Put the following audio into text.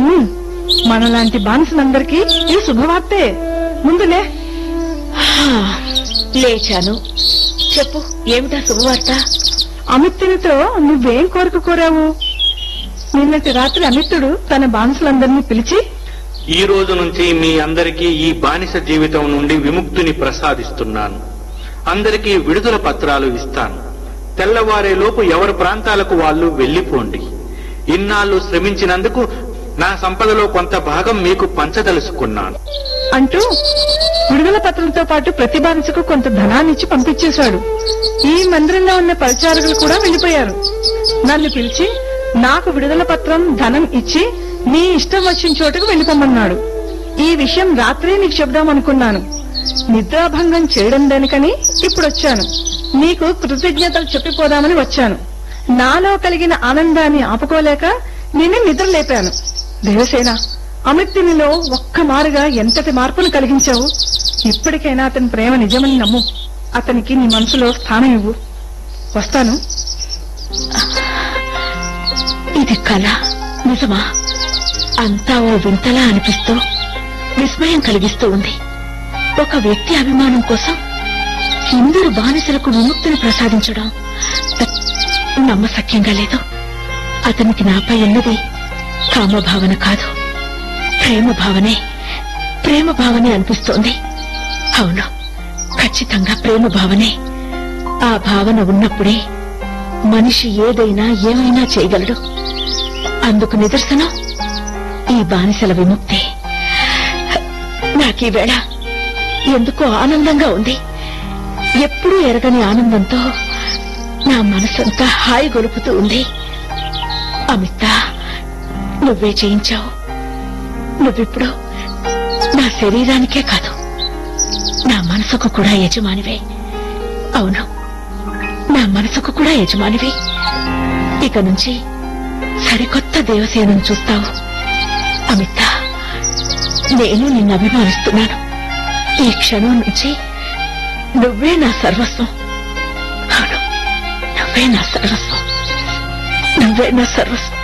ఉమ్, మనలాంటి బానిసలందరికీ ఈ శుభవార్తే ముందులే హా, లేచాను చెప్పు ఏమిటా శుభవార్త అమిత్తునితో నువ్వేం కోరిక కోరావు నిన్నటి రాత్రి అమిత్తుడు తన బానిసలందరినీ పిలిచి ఈ రోజు నుంచి మీ అందరికీ ఈ బానిస జీవితం నుండి విముక్తిని ప్రసాదిస్తున్నాను అందరికీ విడుదల పత్రాలు ఇస్తాను తెల్లవారేలోపు ఎవరి ప్రాంతాలకు వాళ్ళు వెళ్లిపోండి ఇన్నాళ్ళు శ్రమించినందుకు నా సంపదలో కొంత భాగం మీకు పంచదలుచుకున్నాను అంటూ విడుదల పత్రంతో పాటు ప్రతి బానిసకు కొంత ధనాన్ని ఇచ్చి పంపించేశాడు ఈ మందిరంలో ఉన్న పరిచారకులు కూడా వెళ్లిపోయారు నన్ను పిలిచి నాకు విడుదల పత్రం ధనం ఇచ్చి నీ ఇష్టం వచ్చిన చోటుకు వెళ్లిపోమన్నాడు ఈ విషయం రాత్రే నీకు చెబుదాం అనుకున్నాను నిద్రాభంగం చేయడం దానికని ఇప్పుడు వచ్చాను నీకు కృతజ్ఞతలు చెప్పిపోదామని వచ్చాను నాలో కలిగిన ఆనందాన్ని ఆపుకోలేక నిన్ను నిద్ర లేపాను దేవసేన అమిత్తునిలో ఒక్క మారుగా ఎంతటి మార్పును కలిగించావు ఇప్పటికైనా అతని ప్రేమ నిజమని నమ్ము అతనికి నీ మనసులో స్థానం ఇవ్వు వస్తాను ఇది కళ నిజమా అంతా ఓ వింతలా అనిపిస్తూ విస్మయం కలిగిస్తూ ఉంది ఒక వ్యక్తి అభిమానం కోసం ఇందరు బానిసలకు విముక్తిని ప్రసాదించడం నమ్మశక్యంగా లేదు అతనికి నాపై ఉన్నది కామభావన కాదు ప్రేమ భావనే ప్రేమ భావనే అనిపిస్తోంది అవును ఖచ్చితంగా ప్రేమ భావనే ఆ భావన ఉన్నప్పుడే మనిషి ఏదైనా ఏమైనా చేయగలడు అందుకు నిదర్శనం ఈ బానిసల విముక్తి నాకీ వేళ ఎందుకో ఆనందంగా ఉంది ఎప్పుడూ ఎరగని ఆనందంతో నా మనసంతా హాయి గొలుపుతూ ఉంది అమిత నువ్వే చేయించావు నువ్విప్పుడు నా శరీరానికే కాదు నా మనసుకు కూడా యజమానివే అవును నా మనసుకు కూడా యజమానివి ఇక నుంచి సరికొత్త దేవసేనను చూస్తావు అమిత నేను నిన్ను అభిమానిస్తున్నాను ఈ క్షణం నుంచి నువ్వే నా సర్వస్వం అవును నువ్వే నా సర్వస్వం నువ్వే నా సర్వస్వం